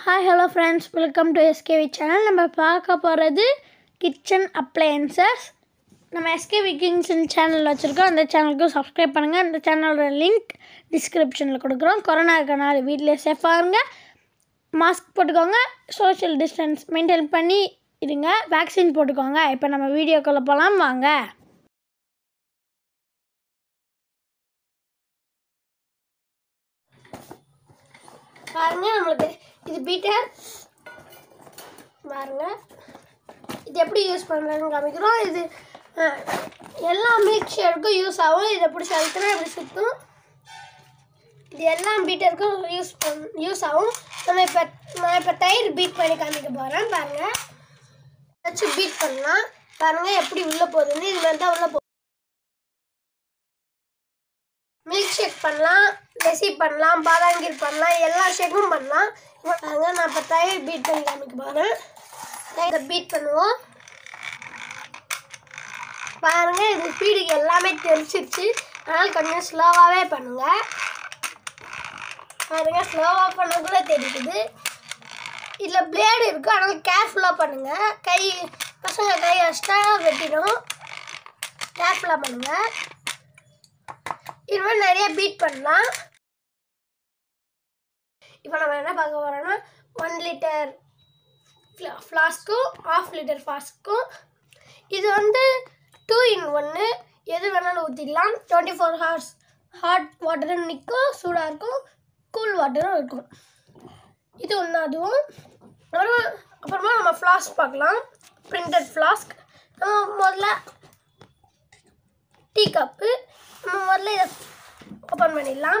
hi hello friends welcome to SKV channel நம்ம பார்க்க போகிறது கிச்சன் அப்ளையன்சஸ் நம்ம எஸ்கேவி கிங்ஸன் சேனல் வச்சுருக்கோம் அந்த சேனலுக்கு சப்ஸ்கிரைப் பண்ணுங்கள் அந்த சேனலோட லிங்க் டிஸ்கிரிப்ஷனில் கொடுக்குறோம் கொரோனா இருக்கனால வீட்டிலே சேஃபாக இருங்க மாஸ்க் போட்டுக்கோங்க சோஷியல் டிஸ்டன்ஸ் மெயின்டைன் பண்ணி இருங்க வேக்சின் போட்டுக்கோங்க இப்போ நம்ம வீடியோக்குள்ளே போகலாம் வாங்க பாருங்க நம்மளுக்கு இது பீட்டர் பாருங்க இது எப்படி யூஸ் பண்ணுறதுன்னு காமிக்கிறோம் இது அஹ், எல்லா மில்க் ஷேருக்கும் யூஸ் ஆகும் இதை எப்படி செலுத்தினா எப்படி சுற்றும் இது எல்லா பீட்டருக்கும் யூஸ் பண் யூஸ் ஆகும் நம்ம இப்போ நான் இப்போ தயிர் பீட் பண்ணி காமிக்க போகிறேன் பாருங்கள் வச்சு பீட் பண்ணலாம் பாருங்கள் எப்படி உள்ளே போகுதுன்னு இது மாதிரி தான் உள்ளே போ மில்க் ஷேக் பண்ணலாம் லெசி பண்ணலாம் பாதாங்கீர் பண்ணலாம் எல்லா ஷேக்கும் பண்ணலாம் இப்போ பாருங்க நான் இப்போ தயிர் பீட் பண்ணி காமிக்க போகிறேன் இதை பீட் பண்ணுவோம் பாருங்க இது ஸ்பீடுக்கு எல்லாமே தெரிச்சிருச்சு அதனால் கொஞ்சம் ஸ்லோவாகவே பண்ணுங்க பாருங்க ஸ்லோவாக பண்ண கூட தெரியுது இதில் பிளேடு இருக்குது அதனால் கேர்ஃபுல்லாக பண்ணுங்க கை பசங்க கை வச்சிட்டா வெட்டிடும் கேர்ஃபுல்லாக பண்ணுங்கள் இது மாதிரி நிறைய பீட் பண்ணலாம் இப்போ நம்ம என்ன பார்க்க போகிறோம்னா ஒன் லிட்டர் ஃப்ளாஸ்க்கும் ஆஃப் லிட்டர் ஃப்ளாஸ்க்கும் இது வந்து டூ இன் ஒன்று எது வேணாலும் ஊற்றிக்கலாம் டுவெண்ட்டி ஃபோர் ஹவர்ஸ் ஹாட் வாட்டரும் நிற்கும் சூடாக இருக்கும் கூல் வாட்டரும் இருக்கும் இது ஒன்று அதுவும் அப்புறம் அப்புறமா நம்ம ஃப்ளாஸ்க் பார்க்கலாம் பிரிண்டட் ஃப்ளாஸ்க் நம்ம முதல்ல டீ கப்பு நம்ம முதல்ல இதை ஓப்பன் பண்ணிடலாம்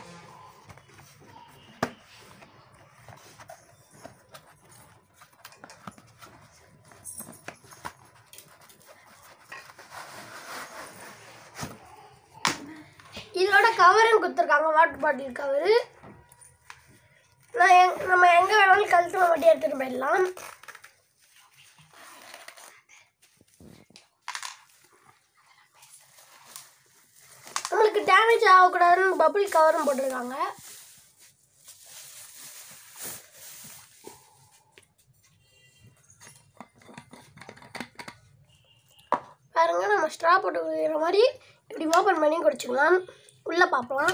இதோட கவரும் கொடுத்துருக்காங்க வாட்டர் பாட்டில் கவரு நான் எங் நம்ம எங்கே வேணாலும் கழுத்துல மட்டும் எடுத்துகிட்டு போயிடலாம் நம்மளுக்கு டேமேஜ் ஆகக்கூடாதுன்னு பபிள் கவரும் போட்டிருக்காங்க பாருங்க நம்ம ஸ்ட்ரா போட்டு குடிக்கிற மாதிரி இப்படி ஓப்பன் பண்ணி குடிச்சுக்கலாம் உள்ளே பார்க்கலாம்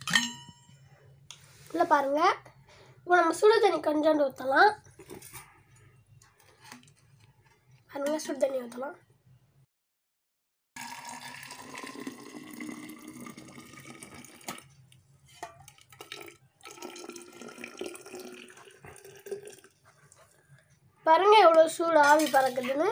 உள்ளே பாருங்க இப்போ நம்ம சுடு தண்ணி கொஞ்சோண்டு ஊற்றலாம் பாருங்க சுடு தண்ணி ஊற்றலாம் பாருங்க எவ்வளோ சூடு ஆவி பறக்குதுன்னு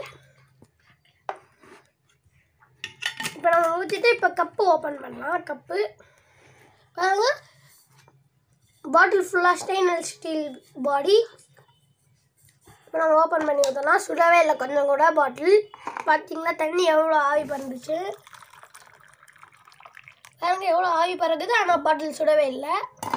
இப்போ நம்ம ஊற்றிட்டு இப்போ கப்பு ஓப்பன் பண்ணலாம் கப்பு பாருங்க பாட்டில் ஃபுல்லாக ஸ்டெயின்லெஸ் ஸ்டீல் பாடி இப்போ நம்ம ஓப்பன் பண்ணி ஊற்றலாம் சுடவே இல்லை கொஞ்சம் கூட பாட்டில் பார்த்தீங்களா தண்ணி எவ்வளோ ஆவி பறந்துச்சு பாருங்க எவ்வளோ ஆவி பறக்குது ஆனால் பாட்டில் சுடவே இல்லை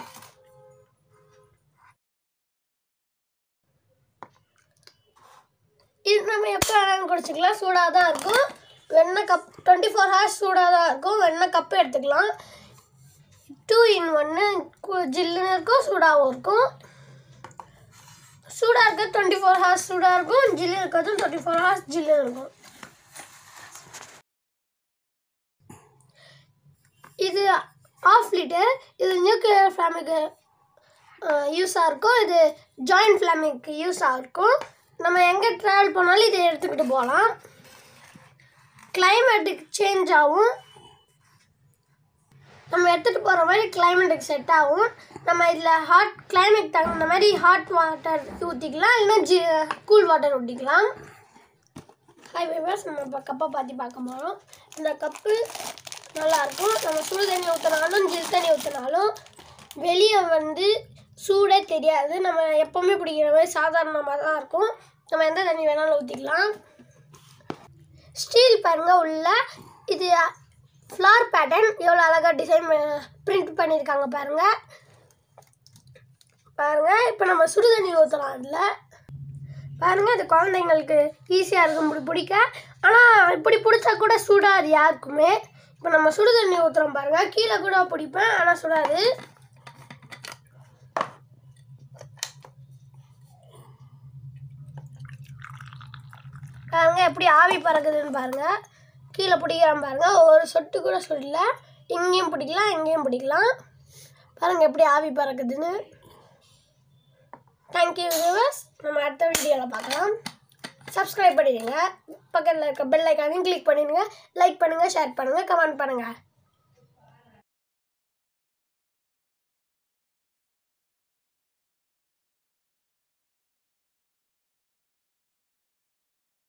இது நம்ம எப்போ வேணாலும் குடிச்சிக்கலாம் சூடாக தான் இருக்கும் வெண்ணெய் கப் டுவெண்ட்டி ஃபோர் ஹவர்ஸ் சூடாக தான் இருக்கும் வெண்ணெய் கப்பு எடுத்துக்கலாம் டூ இன் ஒன்று ஜில்லுன்னு இருக்கும் சூடாகவும் இருக்கும் சூடாக இருக்கிறது டுவெண்ட்டி ஃபோர் ஹவர்ஸ் சூடாக இருக்கும் ஜில்லு இருக்கிறது டுவெண்ட்டி ஃபோர் ஹவர்ஸ் ஜில்லுன்னு இருக்கும் இது ஆஃப் லிட்டர் இது நியூக்ளியர் ஃப்ளாமுக்கு யூஸாக இருக்கும் இது ஜாயிண்ட் ஃப்ளாமிங்க்கு யூஸாக இருக்கும் நம்ம எங்கே ட்ராவல் போனாலும் இதை எடுத்துக்கிட்டு போகலாம் கிளைமேட்டுக்கு சேஞ்ச் ஆகும் நம்ம எடுத்துகிட்டு போகிற மாதிரி கிளைமேட்டுக்கு செட் ஆகும் நம்ம இதில் ஹாட் கிளைமேட் தகுந்த மாதிரி ஹாட் வாட்டர் ஊற்றிக்கலாம் இல்லைன்னா ஜி கூல் வாட்டர் ஊற்றிக்கலாம் ஹாய் பேபர்ஸ் நம்ம இப்போ கப்பை பார்த்து பார்க்க போகிறோம் இந்த கப்பு நல்லாயிருக்கும் நம்ம சுடு தண்ணி ஊற்றினாலும் ஜில் தண்ணி ஊற்றினாலும் வெளியே வந்து சூடே தெரியாது நம்ம எப்போவுமே குடிக்கிற மாதிரி சாதாரணமாக தான் இருக்கும் நம்ம எந்த தண்ணி வேணாலும் ஊற்றிக்கலாம் ஸ்டீல் பாருங்க உள்ள இது ஃப்ளார் பேட்டர்ன் எவ்வளோ அழகாக டிசைன் பிரிண்ட் பண்ணியிருக்காங்க பாருங்க பாருங்க இப்போ நம்ம சுடு தண்ணி ஊற்றலாம் அதில் பாருங்க இது குழந்தைங்களுக்கு ஈஸியாக இருக்கும் இப்படி பிடிக்க ஆனால் இப்படி பிடிச்சா கூட சுடாது யாருக்குமே இப்போ நம்ம சுடு தண்ணி ஊற்றுறோம் பாருங்க கீழே கூட பிடிப்பேன் ஆனால் சுடாது பாருங்க எப்படி ஆவி பறக்குதுன்னு பாருங்க கீழே பிடிக்கிறான் பாருங்க ஒரு சொட்டு கூட சொல்லல இங்கேயும் பிடிக்கலாம் இங்கேயும் பிடிக்கலாம் பாருங்க எப்படி ஆவி பறக்குதுன்னு தேங்க்யூ வியூவர்ஸ் நம்ம அடுத்த வீடியோவில் பார்க்கலாம் சப்ஸ்கிரைப் பண்ணிடுங்க பக்கத்தில் இருக்க பெல் ஐக்கானையும் கிளிக் பண்ணிடுங்க லைக் பண்ணுங்கள் ஷேர் பண்ணுங்கள் கமெண்ட் பண்ணுங்கள்